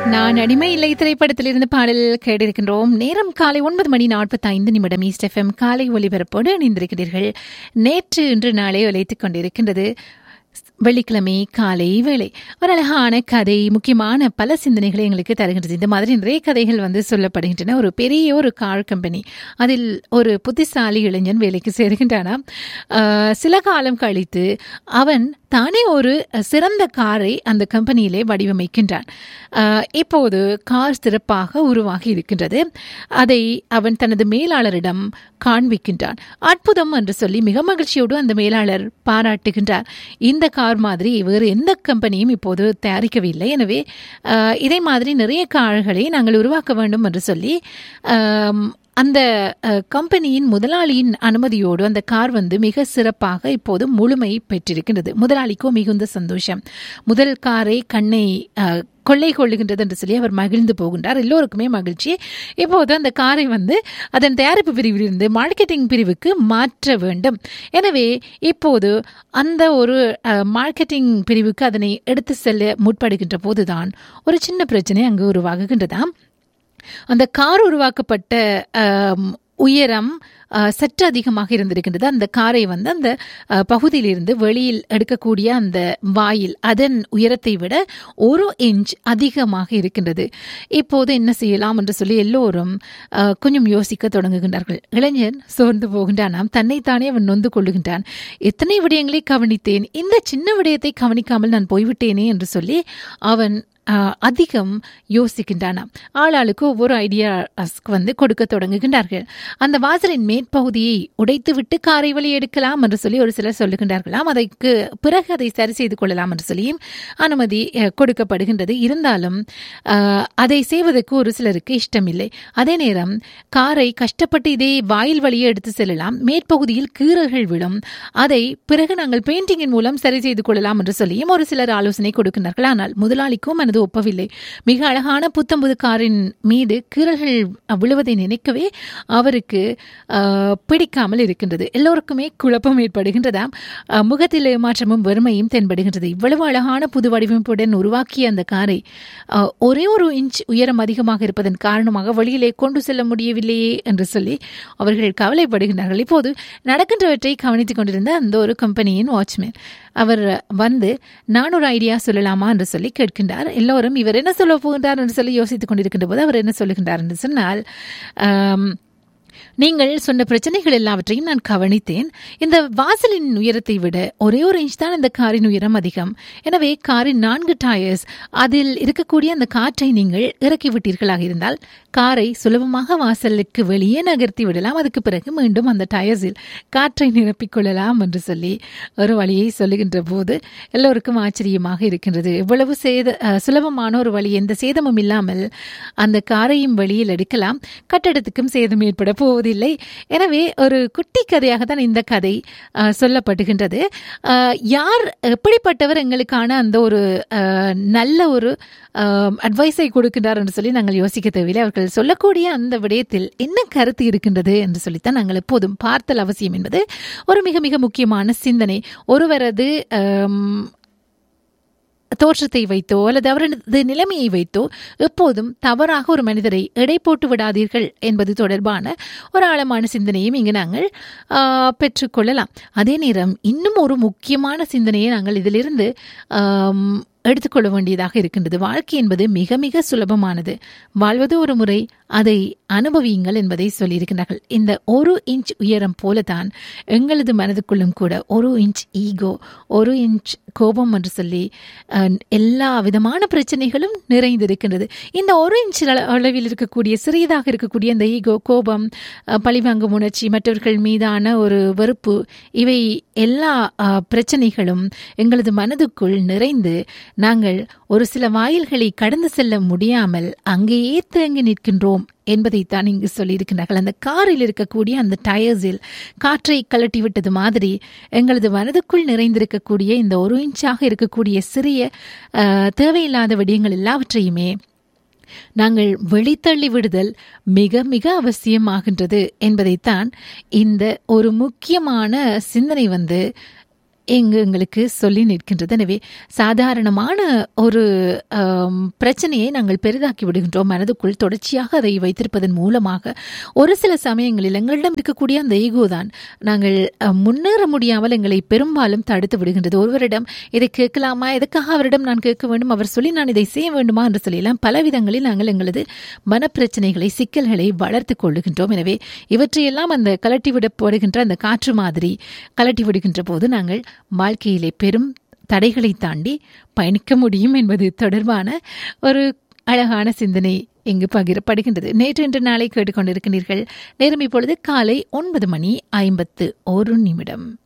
நான் அடிமை இல்லை திரைப்படத்திலிருந்து பாடல் கேட்டிருக்கின்றோம் நேரம் காலை ஒன்பது மணி நாற்பத்தி ஐந்து நிமிடம் ஈஸ்ட் எஃப்எம் காலை ஒலிபரப்போடு இணைந்திருக்கிறீர்கள் நேற்று இன்று நாளை ஒலைத்துக் கொண்டிருக்கின்றது வெள்ளிக்கிழமை காலை வேளை ஒரு அழகான கதை முக்கியமான பல சிந்தனைகளை எங்களுக்கு தருகின்றது இந்த மாதிரி நிறைய கதைகள் வந்து சொல்லப்படுகின்றன ஒரு பெரிய ஒரு கார் கம்பெனி அதில் ஒரு புத்திசாலி இளைஞன் வேலைக்கு சேர்கின்றானா ஆஹ், சில காலம் கழித்து அவன் தானே ஒரு சிறந்த காரை அந்த கம்பெனியிலே வடிவமைக்கின்றான் ஆஹ், இப்போது கார் சிறப்பாக உருவாகி இருக்கின்றது அதை அவன் தனது மேலாளரிடம் காண்பிக்கின்றான் அற்புதம் என்று சொல்லி மிக மகிழ்ச்சியோடு அந்த மேலாளர் பாராட்டுகின்றார் இந்த கார் மாதிரி வேறு எந்த கம்பெனியும் இப்போது தயாரிக்கவில்லை எனவே ஆஹ், இதே மாதிரி நிறைய கார்களை நாங்கள் உருவாக்க வேண்டும் என்று சொல்லி ஆம், அந்த அஹ், கம்பெனியின் முதலாளியின் அனுமதியோடு அந்த கார் வந்து மிக சிறப்பாக இப்போது முழுமை பெற்றிருக்கின்றது முதலாளிக்கோ மிகுந்த சந்தோஷம் முதல் காரை கண்ணை அஹ், கொள்ளை கொள்ளுகின்றது என்று சொல்லி அவர் மகிழ்ந்து போகின்றார் எல்லோருக்குமே மகிழ்ச்சி இப்போது அந்த காரை வந்து அதன் தயாரிப்பு பிரிவிலிருந்து மார்க்கெட்டிங் பிரிவுக்கு மாற்ற வேண்டும் எனவே இப்போது அந்த ஒரு அஹ், மார்க்கெட்டிங் பிரிவுக்கு அதனை எடுத்து செல்ல முற்படுகின்ற போதுதான் ஒரு சின்ன பிரச்சனை அங்கு உருவாகுகின்றதாம் அந்த கார் உருவாக்கப்பட்ட ஆம், உயரம் ஆ, சற்று அதிகமாக இருந்திருக்கின்றது அந்த காரை வந்து அந்த ஆ, பகுதியிலிருந்து வெளியில் எடுக்கக்கூடிய அந்த வாயில் அதன் உயரத்தை விட ஒரு இன்ச் அதிகமாக இருக்கின்றது இப்போது என்ன செய்யலாம் என்று சொல்லி எல்லோரும் ஆ, கொஞ்சம் யோசிக்க தொடங்குகின்றார்கள் இளைஞன் சோர்ந்து போகின்றானாம் தன்னைத்தானே அவன் நொந்து கொள்ளுகின்றான் எத்தனை விடயங்களை கவனித்தேன் இந்த சின்ன விடயத்தை கவனிக்காமல் நான் போய்விட்டேனே என்று சொல்லி அவன் ஆஹ், அதிகம் யோசிக்கின்றானாம் ஆளாளுக்கு ஒவ்வொரு ஐடியாஸ்க்கு வந்து கொடுக்க தொடங்குகின்றார்கள் அந்த வாசலின் மேற்பகுதியை உடைத்துவிட்டு காரை வழி எடுக்கலாம் என்று சொல்லி ஒரு சிலர் சொல்லுகின்றார்களாம் அதற்கு பிறகு அதை சரி செய்து கொள்ளலாம் என்று சொல்லியும் அனுமதி அஹ், கொடுக்கப்படுகின்றது இருந்தாலும் ஆஹ், அதை செய்வதற்கு ஒரு சிலருக்கு இஷ்டமில்லை அதே நேரம் காரை கஷ்டப்பட்டு இதே வாயில் வழியே எடுத்து செல்லலாம் மேற்பகுதியில் கீறல்கள் விழும் அதை பிறகு நாங்கள் பெயிண்டிங்கின் மூலம் சரி செய்து கொள்ளலாம் என்று சொல்லியும் ஒரு சிலர் ஆலோசனை கொடுக்கின்றார்கள் ஆனால் முதலாளிக்கும் மனது ஒப்பவில்லை மிக அழகான புத்தம்புது காரின் மீது கீறல்கள் விழுவதை நினைக்கவே அவருக்கு ஆஹ், பிடிக்காமல் இருக்கின்றது எல்லோருக்குமே குழப்பம் ஏற்படுகின்றதாம் ஆஹ், முகத்தில் ஏமாற்றமும் வெறுமையும் தென்படுகின்றது இவ்வளவு அழகான புது வடிவமைப்புடன் உருவாக்கிய அந்த காரை ஆஹ், ஒரே ஒரு இன்ச் உயரம் அதிகமாக இருப்பதன் காரணமாக வெளியிலே கொண்டு செல்ல முடியவில்லையே என்று சொல்லி அவர்கள் கவலைப்படுகின்றார்கள் இப்போது நடக்கின்றவற்றை கவனித்துக் கொண்டிருந்த அந்த ஒரு கம்பெனியின் வாட்ச்மேன் அவர் வந்து நான் ஒரு ஐடியா சொல்லலாமா என்று சொல்லி கேட்கின்றார் எல்லோரும் இவர் என்ன சொல்ல போகின்றார் என்று சொல்லி யோசித்துக் கொண்டிருக்கின்ற போது அவர் என்ன சொல்லுகின்றார் என்று சொன்னால் ஆம், நீங்கள் சொன்ன பிரச்சனைகள் எல்லாவற்றையும் நான் கவனித்தேன் இந்த வாசலின் உயரத்தை விட ஒரே ஒரு இன்ச் தான் இந்த காரின் உயரம் அதிகம் எனவே காரின் நான்கு டயர்ஸ் அதில் இருக்கக்கூடிய அந்த காற்றை நீங்கள் இறக்கி விட்டீர்களாக இருந்தால் காரை சுலபமாக வாசலுக்கு வெளியே நகர்த்தி விடலாம் அதுக்கு பிறகு மீண்டும் அந்த டயர்ஸில் காற்றை நிரப்பிக் கொள்ளலாம் என்று சொல்லி ஒரு வழியை சொல்லுகின்ற போது எல்லோருக்கும் ஆச்சரியமாக இருக்கின்றது எவ்வளவு சேத அஹ், சுலபமான ஒரு வழி எந்த சேதமும் இல்லாமல் அந்த காரையும் வெளியில் எடுக்கலாம் கட்டடத்துக்கும் சேதம் ஏற்பட போவதில்லை எனவே ஒரு குட்டி கதையாக தான் இந்த கதை அஹ், சொல்லப்படுகின்றது அஹ், யார் எப்படிப்பட்டவர் எங்களுக்கான அந்த ஒரு அஹ், நல்ல ஒரு அட்வைஸை கொடுக்கின்றார் என்று சொல்லி நாங்கள் யோசிக்க தேவையில்லை அவர்கள் சொல்லக்கூடிய அந்த விடயத்தில் என்ன கருத்து இருக்கின்றது என்று சொல்லித்தான் நாங்கள் எப்போதும் பார்த்தல் அவசியம் என்பது ஒரு மிக மிக முக்கியமான சிந்தனை ஒருவரது அம், தோற்றத்தை வைத்தோ அல்லது அவரது நிலைமையை வைத்தோ எப்போதும் தவறாக ஒரு மனிதரை எடை போட்டு விடாதீர்கள் என்பது தொடர்பான ஒரு ஆழமான சிந்தனையும் இங்கு நாங்கள் ஆ, பெற்றுக்கொள்ளலாம் அதே நேரம் இன்னும் ஒரு முக்கியமான சிந்தனையை நாங்கள் இதிலிருந்து ஆம், எடுத்துக்கொள்ள வேண்டியதாக இருக்கின்றது வாழ்க்கை என்பது மிக மிக சுலபமானது வாழ்வது ஒரு முறை அதை அனுபவியுங்கள் என்பதை சொல்லியிருக்கிறார்கள் இந்த ஒரு இன்ச் உயரம் போலதான் எங்களது மனதுக்குள்ளும் கூட ஒரு இன்ச் ஈகோ ஒரு இன்ச் கோபம் என்று சொல்லி அஹ், எல்லா விதமான பிரச்சனைகளும் நிறைந்திருக்கின்றது இந்த ஒரு இன்ச் அள- அளவில் இருக்கக்கூடிய சிறியதாக இருக்கக்கூடிய இந்த ஈகோ கோபம் அஹ், பழிவாங்கும் உணர்ச்சி மற்றவர்கள் மீதான ஒரு வெறுப்பு இவை எல்லா அஹ், பிரச்சனைகளும் எங்களது மனதுக்குள் நிறைந்து நாங்கள் ஒரு சில வாயில்களை கடந்து செல்ல முடியாமல் அங்கேயே தேங்கி நிற்கின்றோம் என்பதைத்தான் இங்கு சொல்லியிருக்கிறார்கள் அந்த காரில் இருக்கக்கூடிய அந்த டயர்ஸில் காற்றை கலட்டி விட்டது மாதிரி எங்களது மனதுக்குள் நிறைந்திருக்கக்கூடிய இந்த ஒரு இன்ச்சாக இருக்கக்கூடிய சிறிய அஹ், தேவையில்லாத விடயங்கள் எல்லாவற்றையுமே நாங்கள் வெளித்தள்ளி விடுதல் மிக மிக அவசியமாகின்றது என்பதைத்தான் இந்த ஒரு முக்கியமான சிந்தனை வந்து இங்கு எங்களுக்கு சொல்லி நிற்கின்றது எனவே சாதாரணமான ஒரு ஆம், பிரச்சனையை நாங்கள் பெரிதாக்கி விடுகின்றோம் மனதுக்குள் தொடர்ச்சியாக அதை வைத்திருப்பதன் மூலமாக ஒரு சில சமயங்களில் எங்களிடம் இருக்கக்கூடிய அந்த ஈகோ தான் நாங்கள் அஹ், முன்னேற முடியாமல் எங்களை பெரும்பாலும் தடுத்து விடுகின்றது ஒருவரிடம் இதை கேட்கலாமா எதுக்காக அவரிடம் நான் கேட்க வேண்டும் அவர் சொல்லி நான் இதை செய்ய வேண்டுமா என்று சொல்லலாம் பல விதங்களில் நாங்கள் எங்களது மனப்பிரச்சனைகளை சிக்கல்களை வளர்த்து கொள்ளுகின்றோம் எனவே இவற்றையெல்லாம் அந்த கலட்டி விடப்படுகின்ற அந்த காற்று மாதிரி கலட்டி விடுகின்ற போது நாங்கள் வாழ்க்கையிலே பெரும் தடைகளை தாண்டி பயணிக்க முடியும் என்பது தொடர்பான ஒரு அழகான சிந்தனை இங்கு பகிரப்படுகின்றது நேற்று இன்று நாளை கேட்டுக்கொண்டிருக்கிறீர்கள் நேரம் இப்பொழுது காலை ஒன்பது மணி ஐம்பத்து ஒரு நிமிடம்